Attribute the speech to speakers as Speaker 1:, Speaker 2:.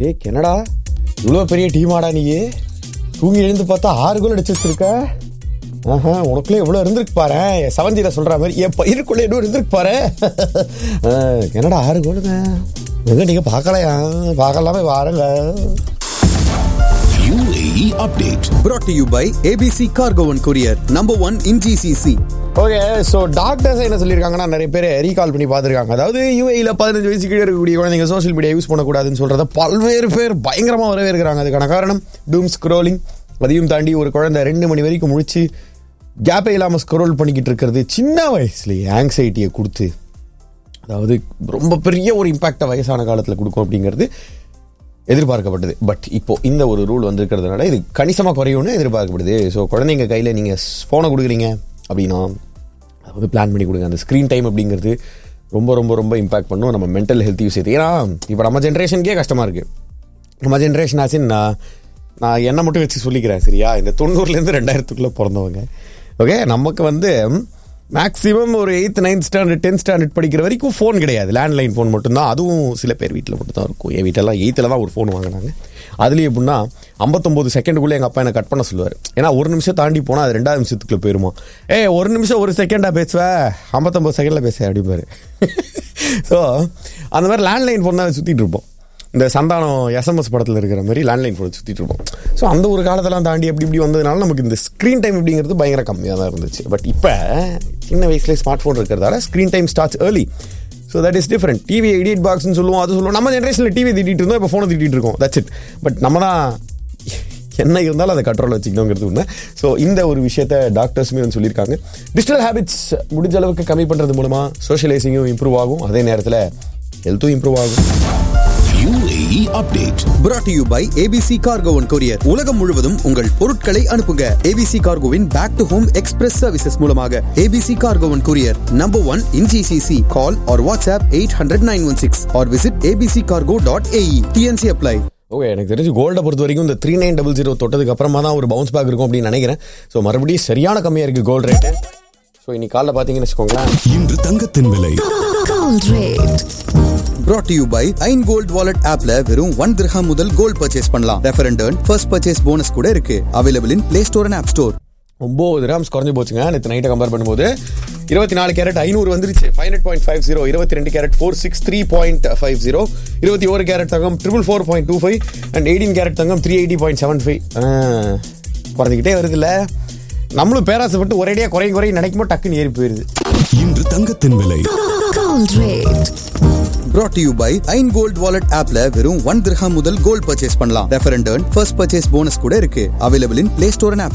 Speaker 1: ஏ Canada இவ்வளோ பெரிய டீமாடா நீ தூங்கி எழுந்து பார்த்தா ஆறு கோல் அடிச்சு வச்சிருக்க ஆஹா உனக்குள்ளே எவ்வளோ இருந்திருக்கு பாரு செவன்ஜியில் சொல்கிற மாதிரி என் பயிருக்குள்ளே இன்னும் இருந்திருக்கு பாரு ஆ, கெனடா ஆறு கோலுங்க எங்க நீங்கள் பார்க்கலையா பார்க்கலாமே வாருங்க
Speaker 2: UAE update.
Speaker 3: brought to you by ABC Cargo and Courier, number one in GCC.
Speaker 1: Okay so doctors என்ன சொல்லியிருக்காங்கன்னா நிறைய பேர் ரீகால் பண்ணி பார்த்துருக்காங்க அதாவது யூஏயில் பதினஞ்சு வயசு கீழே இருக்கக்கூடிய குழந்தைங்க சோஷியல் மீடியா யூஸ் பண்ணக்கூடாதுன்னு சொல்கிறத பல்வேறு பேர் பயங்கரமாக வரவேற்கிறாங்க அதுக்கான காரணம் டூம் ஸ்க்ரோலிங் அதையும் தாண்டி ஒரு குழந்தை ரெண்டு மணி வரைக்கும் முழிச்சு கேப்பே இல்லாமல் ஸ்க்ரோல் பண்ணிக்கிட்டு இருக்கிறது சின்ன வயசுலேயே ஆங்ஸைட்டியை கொடுத்து அதாவது ரொம்ப பெரிய ஒரு இம்பாக்டை வயசான காலத்தில் கொடுக்கும் அப்படிங்கிறது எதிர்பார்க்கப்பட்டது பட் இப்போ இந்த ஒரு ரூல் வந்திருக்கிறதுனால இது கணிசமாக குறையும்னு எதிர்பார்க்கப்படுது ஸோ குழந்தைங்க கையில் நீங்கள் ஃபோனை கொடுக்குறீங்க அப்படின்னா அதாவது பிளான் பண்ணி கொடுங்க அந்த ஸ்க்ரீன் டைம் அப்படிங்கிறது ரொம்ப ரொம்ப ரொம்ப இம்பாக்ட் பண்ணும் நம்ம மென்டல் ஹெல்த் யூஸ் ஏன்னா இப்போ நம்ம ஜென்ரேஷனுக்கே கஷ்டமாக இருக்குது நம்ம ஜென்ரேஷன் ஆசின் நான் நான் என்ன மட்டும் வச்சு சொல்லிக்கிறேன் சரியா இந்த தொண்ணூறுலேருந்து ரெண்டாயிரத்துக்குள்ளே பிறந்தவங்க ஓகே நமக்கு வந்து மேக்ஸிமம் ஒரு eighth ninth standard tenth standard படிக்கிற வரைக்கும் ஃபோன் கிடையாது லேண்ட்லைன் ஃபோன் மட்டும்தான் அதுவும் சில பேர் வீட்டில் மட்டும்தான் இருக்கும் என் வீட்டிலலாம் எயித்தில் தான் ஒரு ஃபோன் வாங்கினாங்க அதுலேயும் எப்படின்னா ஐம்பத்தொம்போது செகண்டுக்குள்ளே எங்கள் அப்பா என்னை கட் பண்ண சொல்லுவார் ஏன்னா ஒரு நிமிஷம் தாண்டி போனால் அது ரெண்டாவது நிமிஷத்துக்குள்ள போயிருமா ஏ ஒரு நிமிஷம் ஒரு செகண்டாக பேசுவேன் ஐம்பத்தொம்போது செகண்டில் பேச அப்படிம்பாரு ஸோ அந்த மாதிரி லேண்ட்லைன் ஃபோன் தான் சுற்றிட்டு இருப்போம் இந்த சந்தானம் எஸ்எம்எஸ் படத்தில் இருக்கிற மாதிரி லேண்ட்லைன் ஃபோன் சுற்றிட்டு இருப்போம் ஸோ அந்த ஒரு காலத்தெல்லாம் தாண்டி எப்படி இப்படி வந்ததுனால நமக்கு இந்த ஸ்க்ரீன் டைம் அப்படிங்கிறது பயங்கர கம்மியாக தான் இருந்துச்சு பட் இப்போ சின்ன வயசுலேயே ஸ்மார்ட் ஃபோன் இருக்கிறதால screen time starts early so that is different TV edit பாக்ஸ்னு சொல்லுவோம் அது சொல்லுவோம் நம்ம ஜென்ரேஷனில் டிவி திட்டிட்டு இருந்தோம் இப்போ ஃபோனை திட்டிட்டு இருக்கோம் தட்ஸ் இட் பட் நம்ம தான் என்ன இருந்தாலும் அதை கண்ட்ரோல் வச்சுக்கணுங்கிறது உண்மை ஸோ இந்த ஒரு விஷயத்த டாக்டர்ஸுமே வந்து சொல்லியிருக்காங்க டிஜிட்டல் ஹேபிட்ஸ் முடிஞ்ச அளவுக்கு கம்மி பண்ணுறது மூலமாக சோஷியலைசிங்கும் இம்ப்ரூவ் ஆகும் அதே நேரத்தில் ஹெல்த்தும் இம்ப்ரூவ் ஆகும்
Speaker 2: UAE update.
Speaker 3: brought to you by ABC Cargo and Courier. உலகம் முழுவதும் உங்கள் பொருட்களை அனுப்புங்க ABC Cargoவின் back to home express services மூலமாக ABC Cargo and Courier, number one in GCC. Call or WhatsApp 800-916 or visit abccargo.ae. TNC apply.
Speaker 1: Okay எனக்கு தெரிஞ்சு கோல்டை பொறுத்த வரைக்கும் இந்த த்ரீ நைன் டபுள் ஜீரோ தொட்டதுக்கு அப்புறமா தான் ஒரு பவுன்ஸ் பேக் இருக்கும் அப்படின்னு நினைக்கிறேன் ஸோ மறுபடியும் சரியான கம்மியாக இருக்குது கோல்டு ரேட்டு ஸோ இன்னைக்கு காலைல பார்த்தீங்கன்னு வச்சுக்கோங்களேன்
Speaker 2: இன்று தங்கத்தின் விலை
Speaker 4: Gold rate.
Speaker 3: brought to you by Ain gold wallet ஆப்ல வெறும் ஒன் திரஹாம் முதல் கோல்ட் பர்ச்சேஸ் பண்ணலாம் refer and first purchase bonus கூட இருக்கு available in play store and app store
Speaker 1: ஒம்பது கிராம்ஸ் குறைஞ்சு போச்சுங்க நேற்று நைட்டை கம்பேர் பண்ணும்போது இருபத்தி நாலு கேரட் ஐநூறு வந்துருச்சு five hundred point five zero இருபத்தி ரெண்டு carat four six three point five zero இருபத்தி ஒரு கேரட் தங்கம் triple four point two five and eighteen carat தங்கம் three eighty point seven five குறைஞ்சிக்கிட்டே வருதுல்ல நம்மளும் பேராசைப்பட்டு ஒரேடியாக குறையும் குறையும் நினைக்கும் போது டக்குன்னு ஏறி போயிருது
Speaker 2: இன்று தங்கத்தின் விலை
Speaker 4: Gold rate.
Speaker 3: brought to you by Ain gold wallet ஆப்ல வெறும் ஒன் திரஹாம் முதல் கோல்ட் பர்ச்சேஸ் பண்ணலாம் refer and first purchase bonus கூட இருக்கு available in play store and app